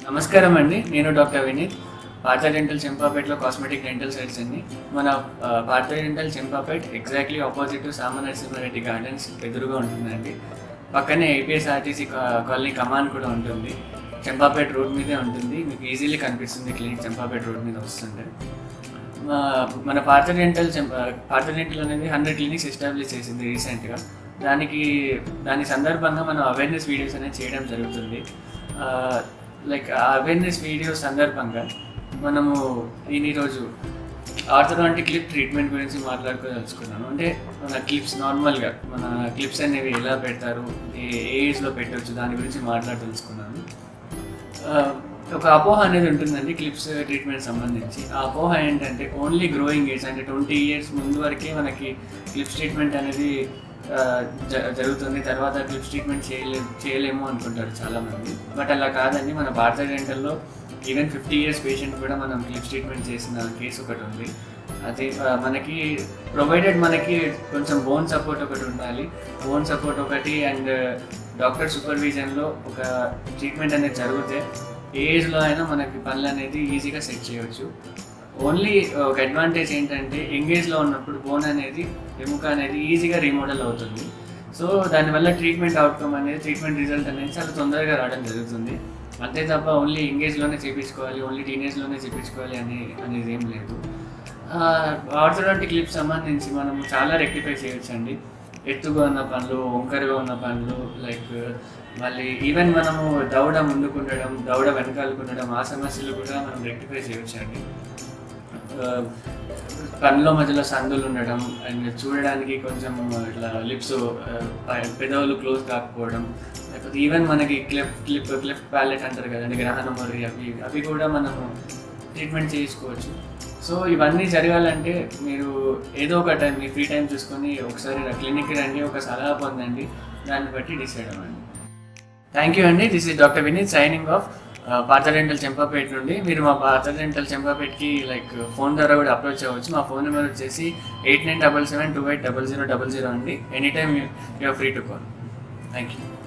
నమస్కారం అండి నేను డాక్టర్ వినీత్ పార్థ డెంటల్ చెంపాపేటలో కాస్మెటిక్ డెంటల్ సైట్స్ అండి మన ఆ, Partha dental Champapet exactly opposite to Sama Narasimha Reddy gardens ఎదురుగా ఉంటుందండి పక్కనే ఏపీఎస్ ఆర్టీసీ కాలనీ కమాన్ కూడా ఉంటుంది చెంపాపేట్ రోడ్ మీదే ఉంటుంది మీకు ఈజీలీ కనిపిస్తుంది క్లినిక్ చెంపాపేట్ రోడ్ మీద వస్తుంటే మా- మన పార్థ డెంటల్ చెంప పార్థ డెంటల్ అనేది హండ్రెడ్ క్లినిక్స్ ఎస్టాబ్లిష్ చేసింది రీసెంట్గా దానికి దాని సందర్భంగా మనం అవేర్నెస్ వీడియోస్ అనేది చేయడం జరుగుతుంది లైక్ ఆ అవేర్నెస్ వీడియోస్ సందర్భంగా మనము నేను ఈరోజు ఆర్థోడాంటిక్ క్లిప్ ట్రీట్మెంట్ గురించి మాట్లాడుకోదలుచుకున్నాను అంటే మన క్లిప్స్ నార్మల్గా మన క్లిప్స్ అనేవి ఎలా పెడతారు ఏ ఏజ్లో పెట్టవచ్చు దాని గురించి మాట్లాడదలుచుకున్నాను ఆ, ఒక అపోహ అనేది ఉంటుందండి క్లిప్స్ ట్రీట్మెంట్ సంబంధించి ఆ అపోహ ఏంటంటే ఓన్లీ గ్రోయింగ్ ఏజ్ అంటే ట్వంటీ ఇయర్స్ ముందు వరకే మనకి క్లిప్స్ ట్రీట్మెంట్ అనేది ఆ, జ- జరుగుతుంది తర్వాత క్లిప్స్ ట్రీట్మెంట్ చేయలే చేయలేము అనుకుంటారు చాలామంది బట్ అలా కాదండి మన భారత డెంటల్లో ఈవెన్ ఫిఫ్టీ ఇయర్స్ పేషెంట్ కూడా మనం క్లిప్స్ ట్రీట్మెంట్ చేసిన కేసు ఒకటి ఉంది అది ఆ, మనకి ప్రొవైడెడ్ మనకి కొంచెం బోన్ సపోర్ట్ ఒకటి ఉండాలి బోన్ సపోర్ట్ ఒకటి అండ్ డాక్టర్ సూపర్విజన్లో ఒక ట్రీట్మెంట్ అనేది జరిగితే ఏ ఏజ్లో అయినా మనకి పనులు అనేది ఈజీగా సెట్ చేయవచ్చు ఓన్లీ ఒక అడ్వాంటేజ్ ఏంటంటే ఎంగేజ్లో ఉన్నప్పుడు బోన్ అనేది ఎముక అనేది ఈజీగా రీమోడల్ అవుతుంది సో దానివల్ల ట్రీట్మెంట్ అవుట్కమ్ అనేది ట్రీట్మెంట్ రిజల్ట్ అనేది చాలా తొందరగా రావడం జరుగుతుంది అంతే తప్ప ఓన్లీ ఎంగేజ్లోనే చేయించుకోవాలి ఓన్లీ టీనేజ్లోనే చేయించుకోవాలి అని అనేది ఏం లేదు ఆర్థోడాంటిక్ క్లిప్ సంబంధించి మనం చాలా రెక్టిఫై చేయొచ్చు అండి ఎత్తుగా ఉన్న పనులు వంకరగా ఉన్న పనులు లైక్ మళ్ళీ ఈవెన్ మనము దౌడ ముందుకు ఉండడం దౌడ వెనకాలకు ఉండడం ఆ సమస్యలు కూడా మనం రెక్టిఫై చేయొచ్చు అండి పనుల మధ్యలో సందులు ఉండడం అండ్ చూడడానికి కొంచెం ఇట్లా లిప్స్ పెదవులు క్లోజ్ కాకపోవడం లేకపోతే ఈవెన్ మనకి క్లిప్ క్లిప్ క్లిప్ ప్యాలెట్ అంటారు కదండి గ్రహణ మరి అవి అవి కూడా మనము ట్రీట్మెంట్ చేసుకోవచ్చు సో ఇవన్నీ జరగాలంటే మీరు ఏదో ఒక టైం మీ ఫ్రీ టైం చూసుకొని ఒకసారి క్లినిక్కి రండి ఒక సలహా పొందండి దాన్ని బట్టి డిసైడ్ అవ్వండి థ్యాంక్ యూ అండి this is doctor Vineeth signing off Partha dental Champapet నుండి మీరు మా పార్థ డెంటల్ చెంపాపేట్కి లైక్ ఫోన్ ద్వారా కూడా అప్రోచ్ అవ్వచ్చు మా ఫోన్ నెంబర్ వచ్చేసి eight nine double seven two eight double zero double zero అండి any time you're free to call thank you